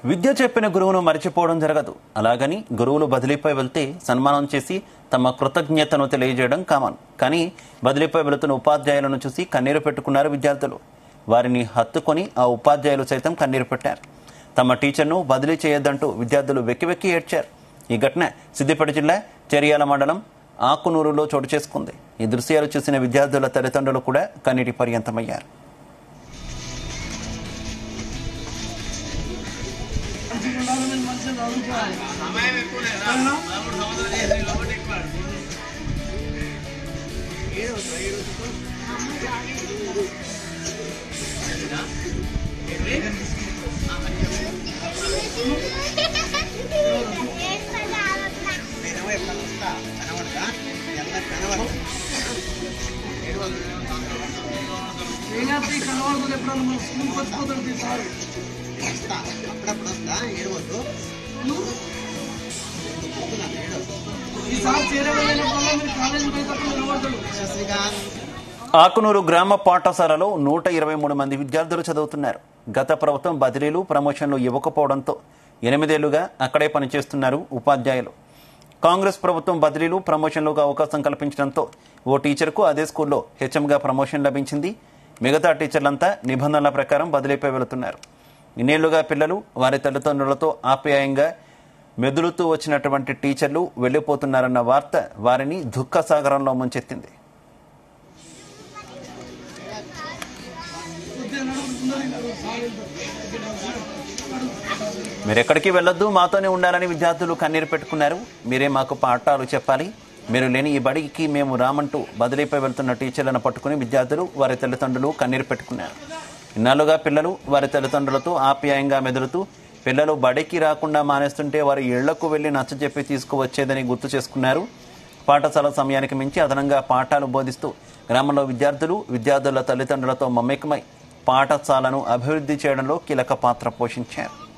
విద్య చెప్పిన గురువును మర్చిపోవడం జరగదు అలాగని గురువులు బదిలీపై వెళ్తే సన్మానం చేసి తమ కృతజ్ఞతను తెలియజేయడం కామన్ కానీ బదిలీపై వెళుతున్న ఉపాధ్యాయులను చూసి కన్నీరు పెట్టుకున్నారు విద్యార్థులు వారిని హత్తుకొని ఆ ఉపాధ్యాయులు సైతం కన్నీరు పెట్టారు తమ టీచర్ను బదిలీ చేయొద్దంటూ విద్యార్థులు వెక్కి వెక్కి ఏడ్చారు ఈ ఘటన సిద్దిపేట జిల్లా చెరియాల మండలం ఆకునూరులో చోటు చేసుకుంది ఈ దృశ్యాలు చూసిన విద్యార్థుల తల్లిదండ్రులు కూడా కన్నీటి పర్యంతమయ్యారు ఏనాటి కనబడుతుంది ఎప్పుడన్నా మన స్కూల్ పచ్చిపోతుంది సార్ అప్పుడప్పుడు వస్తా ఏడవద్దు ఈసారి చేరవేయనప్పుడల్లా మీరు కాలేజీ పోయేటప్పుడు నిలబడతాడు శ్రీకాంత్ ఆకునూరు గ్రామ పాఠశాలలో నూట ఇరవై మూడు మంది విద్యార్థులు చదువుతున్నారు గత ప్రభుత్వం బదిలీలు ప్రమోషన్లు ఇవ్వకపోవడంతో ఎనిమిదేళ్లుగా అక్కడే పనిచేస్తున్నారు ఉపాధ్యాయులు కాంగ్రెస్ ప్రభుత్వం బదిలీలు ప్రమోషన్లకు అవకాశం కల్పించడంతో ఓ టీచర్కు అదే స్కూల్లో హెచ్ఎంగా ప్రమోషన్ లభించింది మిగతా టీచర్లంతా నిబంధనల ప్రకారం బదిలీపై వెళుతున్నారు ఇన్నేళ్లుగా పిల్లలు వారి తల్లిదండ్రులతో ఆప్యాయంగా మెదులుతూ వచ్చినటువంటి టీచర్లు వెళ్లిపోతున్నారన్న వార్త వారిని దుఃఖసాగరంలో ముంచెత్తింది మీరు ఎక్కడికి వెళ్ళొద్దు మాతోనే ఉండాలని విద్యార్థులు కన్నీరు పెట్టుకున్నారు మీరే మాకు పాఠాలు చెప్పాలి మీరు లేని ఈ బడికి మేము రామంటూ బదిలీపై వెళ్తున్న టీచర్లను పట్టుకుని విద్యార్థులు వారి తల్లిదండ్రులు కన్నీరు పెట్టుకున్నారు ఇన్నాళ్ళుగా పిల్లలు వారి తల్లిదండ్రులతో ఆప్యాయంగా మెదులుతూ పిల్లలు బడికి రాకుండా మానేస్తుంటే వారి ఇళ్లకు వెళ్లి నచ్చజెప్పి తీసుకువచ్చేదని గుర్తు చేసుకున్నారు పాఠశాల సమయానికి మించి అదనంగా పాఠాలు బోధిస్తూ గ్రామంలో విద్యార్థులు విద్యార్థుల తల్లిదండ్రులతో మమేకమై పాఠశాలను అభివృద్ధి చేయడంలో కీలక పాత్ర పోషించారు